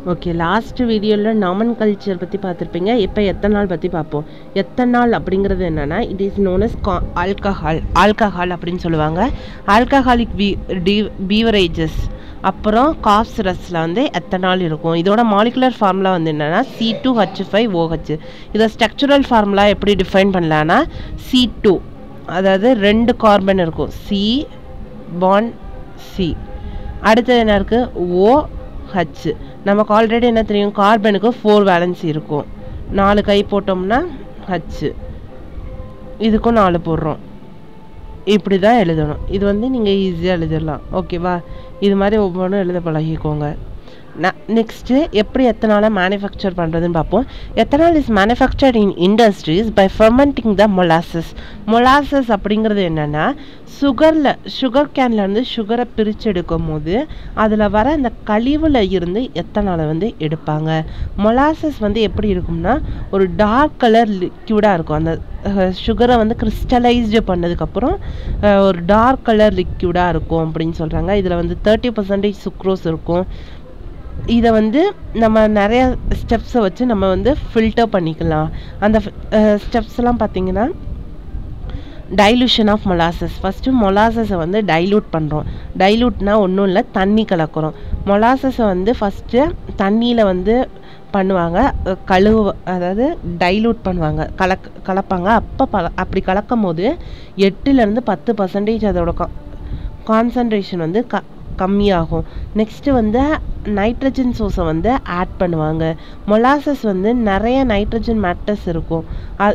okay last வீடியோவில் நாமன் culture பற்றி பார்த்துருப்பீங்க இப்போ எத்தனால் பற்றி பார்ப்போம் எத்தனால் அப்படிங்கிறது என்னென்னா இட் இஸ் நோன் அஸ் கா ஆல்கஹால் ஆல்கஹால் அப்படின்னு சொல்லுவாங்க ஆல்கஹாலிக் பீ டி பீவரேஜஸ் அப்புறம் காஃப் சிரஸில் வந்து எத்தனால் இருக்கும் இதோட மாலிகுலர் ஃபார்முலா வந்து என்னென்னா C two H five OH இதை ஸ்ட்ரக்சுரல் ஃபார்முலா எப்படி டிஃபைன் பண்ணலான்னா சி டூ அதாவது ரெண்டு கார்பன் இருக்கும் சி பாண்ட் சி அடுத்தது என்ன இருக்குது ஓ ஹச் நமக்கு ஆல்ரெடி என்ன தெரியும் கார்பனுக்கு ஃபோர் வேலன்சி இருக்கும் நாலு கை போட்டோம்னா ஹச் இதுக்கும் நாலு போடுறோம் இப்படி தான் எழுதணும் இது வந்து நீங்கள் ஈஸியாக எழுதிடலாம் ஓகேவா இது மாதிரி ஒவ்வொன்றும் எழுத பழகிக்கோங்க நெக்ஸ்ட்டு எப்படி எத்தனால மேனுஃபேக்சர் பண்ணுறதுன்னு பார்ப்போம் ethanol is manufactured in industries by fermenting the molasses molasses அப்படிங்கிறது என்னென்னா சுகரில் சுகர் கேனில் இருந்து சுகரை பிரித்து எடுக்கும் போது அதில் வர அந்த கழிவில் இருந்து எத்தனாலை வந்து எடுப்பாங்க மொலாசஸ் வந்து எப்படி இருக்கும்னா ஒரு டார்க் கலர் லிக்யூடாக இருக்கும் அந்த சுகரை வந்து கிறிஸ்டலைஸ்டு பண்ணதுக்கப்புறம் ஒரு டார்க் கலர் லிக்யூடாக இருக்கும் அப்படின்னு சொல்கிறாங்க இதில் வந்து தேர்ட்டி பர்சன்டேஜ் சுக்ரோஸ் இருக்கும் இதை வந்து நம்ம நிறைய ஸ்டெப்ஸை வச்சு நம்ம வந்து ஃபில்டர் பண்ணிக்கலாம் அந்த ஸ்டெப்ஸ்லாம் பார்த்தீங்கன்னா டைலூஷன் ஆஃப் மொலாசஸ் ஃபஸ்ட்டு மொலாசஸை வந்து டைலூட் பண்ணுறோம் டைலூட்னா ஒன்றும் இல்லை தண்ணி கலக்கிறோம் மொலாசஸை வந்து ஃபஸ்ட்டு தண்ணியில் வந்து பண்ணுவாங்க கழுவு அதாவது டைலூட் பண்ணுவாங்க கலக் கலப்பாங்க அப்போ ப அப்படி கலக்கும் போது எட்டுலேருந்து பத்து பர்சன்டேஜ் அதோட கா கான்சன்ட்ரேஷன் வந்து க கம்மியாகும் நெக்ஸ்ட்டு வந்து நைட்ரஜன் சோர்ஸை வந்து ஆட் பண்ணுவாங்க மொலாசஸ் வந்து நிறைய நைட்ரஜன் மேட்டர்ஸ் இருக்கும்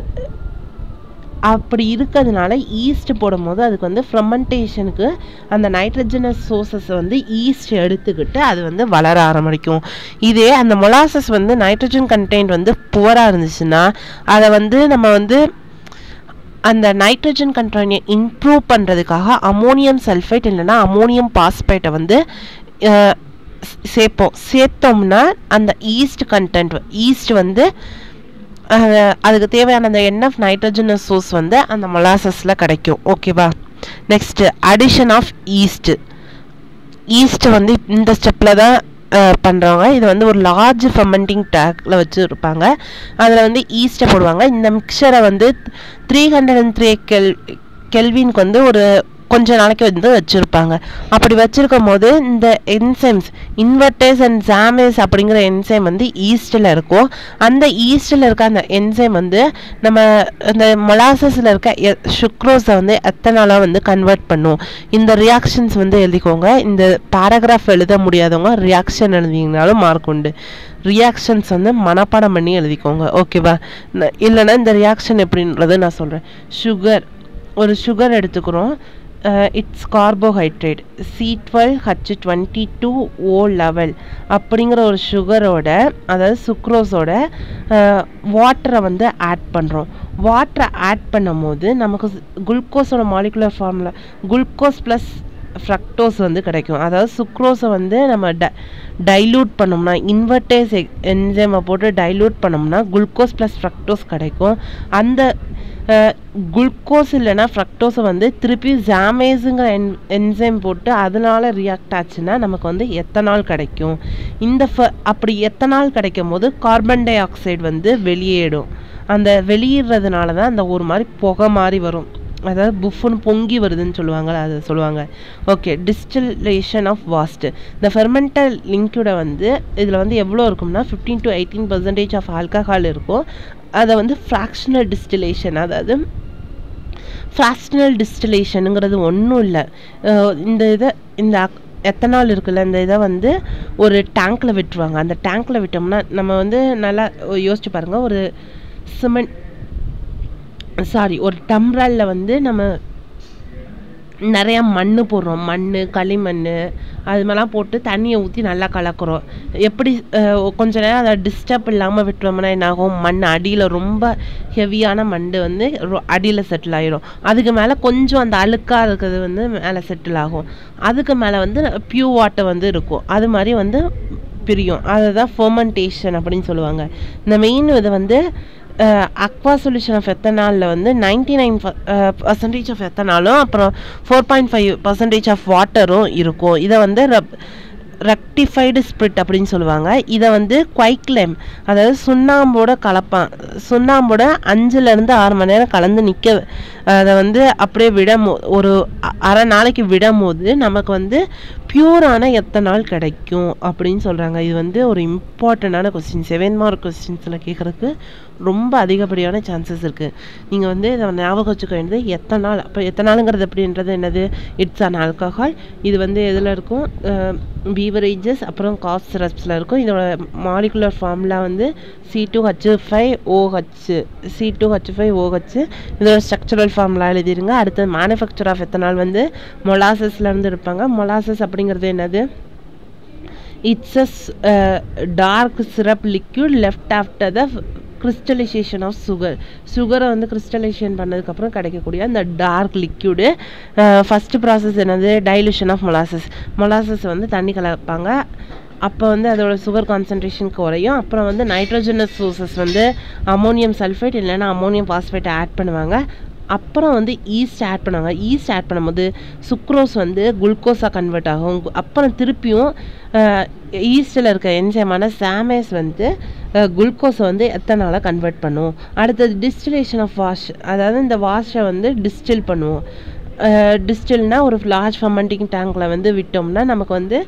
அப்படி இருக்கிறதுனால ஈஸ்ட் போடும்போது அதுக்கு வந்து ஃப்ரமெண்டேஷனுக்கு அந்த நைட்ரஜனஸ் சோர்ஸஸ் வந்து ஈஸ்ட் எடுத்துக்கிட்டு அது வந்து வளர ஆரம்பிக்கும் இதே அந்த மொலாசஸ் வந்து நைட்ரஜன் கண்டென்ட் வந்து புவராக இருந்துச்சுன்னா அதை வந்து நம்ம வந்து அந்த நைட்ரஜன் கண்டெய்னை இம்ப்ரூவ் பண்ணுறதுக்காக அமோனியம் சல்ஃபேட் இல்லைன்னா அமோனியம் பாஸ்பேட்டை வந்து சேர்ப்போம் சேர்த்தோம்னா அந்த ஈஸ்ட் கண்டென்ட் ஈஸ்ட் வந்து அதுக்கு தேவையான அந்த என்எஃப் நைட்ரஜனஸ் சோர்ஸ் வந்து அந்த மொலாசஸில் கிடைக்கும் ஓகேவா next addition of yeast yeast வந்து இந்த ஸ்டெப்பில் தான் பண்ணுறவங்க இது வந்து ஒரு லார்ஜ் ஃபர்மெண்டிங் டேக்கில் வச்சு இருப்பாங்க அதில் வந்து ஈஸ்ட்டை போடுவாங்க இந்த மிக்சரை வந்து த்ரீ ஹண்ட்ரட் அண்ட் த்ரீ கெல் கெல்வினுக்கு வந்து ஒரு கொஞ்ச நாளைக்கு வந்து வச்சுருப்பாங்க அப்படி வச்சுருக்கும் போது இந்த என்சைம்ஸ் இன்வெர்டேஸ் அண்ட் ஜாமேஸ் அப்படிங்கிற என்சைம் வந்து ஈஸ்டில் இருக்கும் அந்த ஈஸ்டில் இருக்க அந்த என்சைம் வந்து நம்ம இந்த மொலாசஸில் இருக்க சுக்ரோஸை வந்து எத்தனாலாக வந்து கன்வெர்ட் பண்ணும் இந்த ரியாக்ஷன்ஸ் வந்து எழுதிக்கோங்க இந்த பேராகிராஃப் எழுத முடியாதவங்க ரியாக்ஷன் எழுதிங்கனாலும் மார்க் உண்டு ரியாக்ஷன்ஸ் வந்து மனப்பாடம் பண்ணி எழுதிக்கோங்க ஓகேவா இல்லைன்னா இந்த ரியாக்ஷன் எப்படின்றது நான் சொல்கிறேன் சுகர் ஒரு சுகர் எடுத்துக்கிறோம் it's carbohydrate C twelve H twenty two O eleven அப்படிங்கிற ஒரு சுகரோட அதாவது சுக்ரோஸோட வாட்டரை வந்து ஆட் பண்ணுறோம் வாட்டரை ஆட் பண்ணும் போது நமக்கு குளுக்கோஸோட molecular formula glucose plus fructose வந்து கிடைக்கும் அதாவது சுக்ரோஸை வந்து நம்ம ட டைலூட் பண்ணோம்னா இன்வெர்டேஸ் என்ஜைமை போட்டு டைலூட் பண்ணோம்னா குளுக்கோஸ் ப்ளஸ் ஃப்ரக்டோஸ் கிடைக்கும் அந்த குளுக்கோஸ் இல்லைன்னா ஃப்ரக்டோஸை வந்து திருப்பி ஜாமேஸுங்கிற என் என்சைம் போட்டு அதனால ரியாக்ட் ஆச்சுன்னா நமக்கு வந்து எத்தனால் கிடைக்கும் இந்த ஃப அப்படி எத்தனால் கிடைக்கும் போது கார்பன் டை ஆக்சைடு வந்து வெளியேடும் அந்த வெளியிடுறதுனால தான் அந்த ஒரு மாதிரி புகை மாதிரி வரும் அதாவது புஃப்னு பொங்கி வருதுன்னு சொல்லுவாங்க அதை சொல்லுவாங்க ஓகே டிஸ்டிலேஷன் ஆஃப் வாஸ்ட் இந்த ஃபெர்மெண்டல் லிங்க்யூட வந்து இதில் வந்து எவ்வளோ இருக்கும்னா fifteen to eighteen percentage of alcohol இருக்கும் அதை வந்து ஃப்ராக்ஷனல் டிஸ்டிலேஷன் அதாவது ஃப்ராக்ஷனல் டிஸ்டிலேஷனுங்கிறது ஒன்றும் இல்லை இந்த இதை இந்த எத்தனால் இருக்குல்ல இந்த இதை வந்து ஒரு டேங்க்கில் விட்டுருவாங்க அந்த டேங்க்கில் விட்டோம்னா நம்ம வந்து நல்லா யோசிச்சு பாருங்கள் ஒரு சிமெண்ட் சாரி ஒரு டம்ராலில் வந்து நம்ம நிறையா மண் போடுறோம் மண் களிமண் அது மாதிரிலாம் போட்டு தண்ணியை ஊற்றி நல்லா கலக்கிறோம் எப்படி கொஞ்ச நேரம் அதை டிஸ்டர்ப் இல்லாமல் விட்டுறோம்னா என்னாகும் மண் அடியில் ரொம்ப ஹெவியான மண் வந்து அடியில் செட்டில் ஆகிடும் அதுக்கு மேலே கொஞ்சம் அந்த அழுக்காக இருக்கிறது வந்து மேலே செட்டில் ஆகும் அதுக்கு மேலே வந்து பியூ வாட்டர் வந்து இருக்கும் அது மாதிரி வந்து பிரியும் அதை தான் ஃபர்மெண்டேஷன் அப்படின்னு சொல்லுவாங்க இந்த மெயின் இது வந்து அக்வா சொல்யூஷன் ஆஃப் எத்தனாலில் வந்து நைன்டி நைன் பர்சன்டேஜ் ஆஃப் எத்தனாலும் அப்புறம் four point five percentage of வாட்டரும் இருக்கும் இதை வந்து ரப் ரெக்டிஃபைடு ஸ்பிரிட் அப்படின்னு சொல்லுவாங்க இதை வந்து குவைக்லேம் அதாவது சுண்ணாம்போட கலப்பான் சுண்ணாம்போட அஞ்சுலேருந்து ஆறு மணி நேரம் கலந்து நிற்க அதை வந்து அப்படியே விடும் போ- ஒரு அ- அரை நாளைக்கு விடும் போது நமக்கு வந்து பியூரான எத்தனால் கிடைக்கும் அப்படின்னு சொல்கிறாங்க இது வந்து ஒரு இம்பார்ட்டண்ட்டான கொஸ்டின் செவன் மார்க் கொஸ்டின்ஸில் கேட்குறதுக்கு ரொம்ப அதிகப்படியான சான்சஸ் இருக்குது நீங்கள் வந்து இதை ஞாபகம் வச்சுக்க வேண்டியது எத்தனால் அப்போ எத்தனாலுங்கிறது அப்படின்றது என்னது இட்ஸ் அன் ஆல்கஹால் இது வந்து எதில் இருக்கும் பீவரேஜஸ் அப்புறம் காஃப் சிரப்ஸில் இருக்கும் இதோட மாலிகுலர் ஃபார்முலா வந்து C two H five OH C two H five OH இதோட ஸ்ட்ரக்சரல் ஃபார்முலா எழுதிருங்க அடுத்து மேனுஃபேக்சர் ஆஃப் எத்தனால் வந்து மொலாசஸ்ல இருந்து எடுப்பாங்க மொலாசஸ் அப்படிங்கிறது என்னது it's a dark syrup liquid left after the crystallization of sugar சுகரை வந்து கிறிஸ்டலைசேஷன் பண்ணதுக்கப்புறம் கிடைக்கக்கூடிய அந்த டார்க் லிக்யூடு ஃபஸ்ட்டு ப்ராசஸ் என்னது டைலூஷன் ஆஃப் மொலாசஸ் மொலாசஸ் வந்து தண்ணி கலப்பாங்க அப்போ வந்து அதோட சுகர் கான்சன்ட்ரேஷன் குறையும் அப்புறம் வந்து நைட்ரோஜனஸ் சோர்சஸ் வந்து அமோனியம் சல்ஃபேட் இல்லைன்னா அமோனியம் பாஸ்பேட் ஆட் பண்ணுவாங்க அப்புறம் வந்து ஈஸ்ட் ஆட் பண்ணுவாங்க ஈஸ்ட் ஆட் பண்ணும்போது சுக்ரோஸ் வந்து குளுக்கோஸாக கன்வெர்ட் ஆகும் கு- அப்புறம் திருப்பியும் ஈஸ்டில் இருக்க என்சைமான சாமேஸ் வந்து குளுக்கோஸை வந்து எத்தனால கன்வெர்ட் பண்ணும் அடுத்தது டிஸ்டிலேஷன் ஆஃப் வாஷ் அதாவது இந்த வாஷை வந்து டிஸ்டில் பண்ணுவோம் டிஸ்டில்னா ஒரு லார்ஜ் ஃபர்மெண்டிங் டேங்க்கில் வந்து விட்டோம்னா நமக்கு வந்து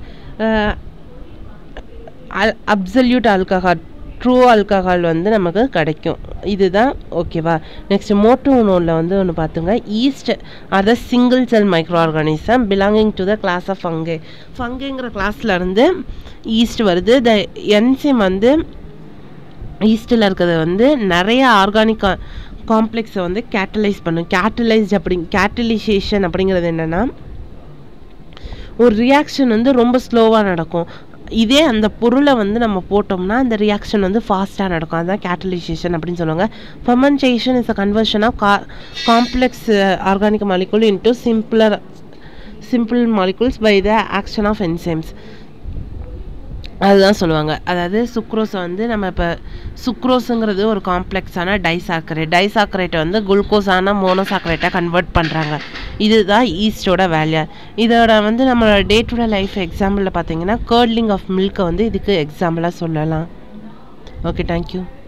அப்சல்யூட் ஆல்கஹால் ட்ரூ ஆல்கஹால் வந்து நமக்கு கிடைக்கும் இதுதான் ஓகேவா நெக்ஸ்ட் மோட்டோ நோனில் வந்து ஒன்று பார்த்துங்க ஈஸ்ட் அத single cell microorganism belonging to the class of fungi ஃபங்கேங்கிற கிளாஸ்ல இருந்து ஈஸ்ட் வருது த என்சிம் வந்து ஈஸ்டில் இருக்கிறது வந்து நிறைய ஆர்கானிக் காம்ப்ளெக்ஸை வந்து கேட்டலைஸ் பண்ணும் கேட்டலைஸ்ட் அப்படி கேட்டலைசேஷன் அப்படிங்கிறது என்னென்னா ஒரு ரியாக்ஷன் வந்து ரொம்ப ஸ்லோவாக நடக்கும் இதே அந்த பொருளை வந்து நம்ம போட்டோம்னா அந்த ரியாக்ஷன் வந்து ஃபாஸ்ட்டாக நடக்கும் அதுதான் கேட்டலைசேஷன் அப்படின்னு சொல்லுவாங்க fermentation is a conversion of கா complex organic molecule into simpler simple molecules by the action of enzymes அதுதான் சொல்லுவாங்க அதாவது சுக்ரோஸை வந்து நம்ம இப்போ சுக்ரோஸுங்கிறது ஒரு காம்ப்ளெக்ஸான டைசாக்கரேட் டைசாக்கரேட்டை வந்து குளுக்கோஸான மோனோசாக்கரேட்டாக கன்வெர்ட் பண்ணுறாங்க இதுதான் ஈஸ்டோட வேல்யூ இதோட வந்து நம்ம டே டு டே லைஃப் எக்ஸாம்பிளில் பார்த்தீங்கன்னா கேர்ட்லிங் ஆஃப் மில்கை வந்து இதுக்கு எக்ஸாம்பிளாக சொல்லலாம் ஓகே தேங்க்யூ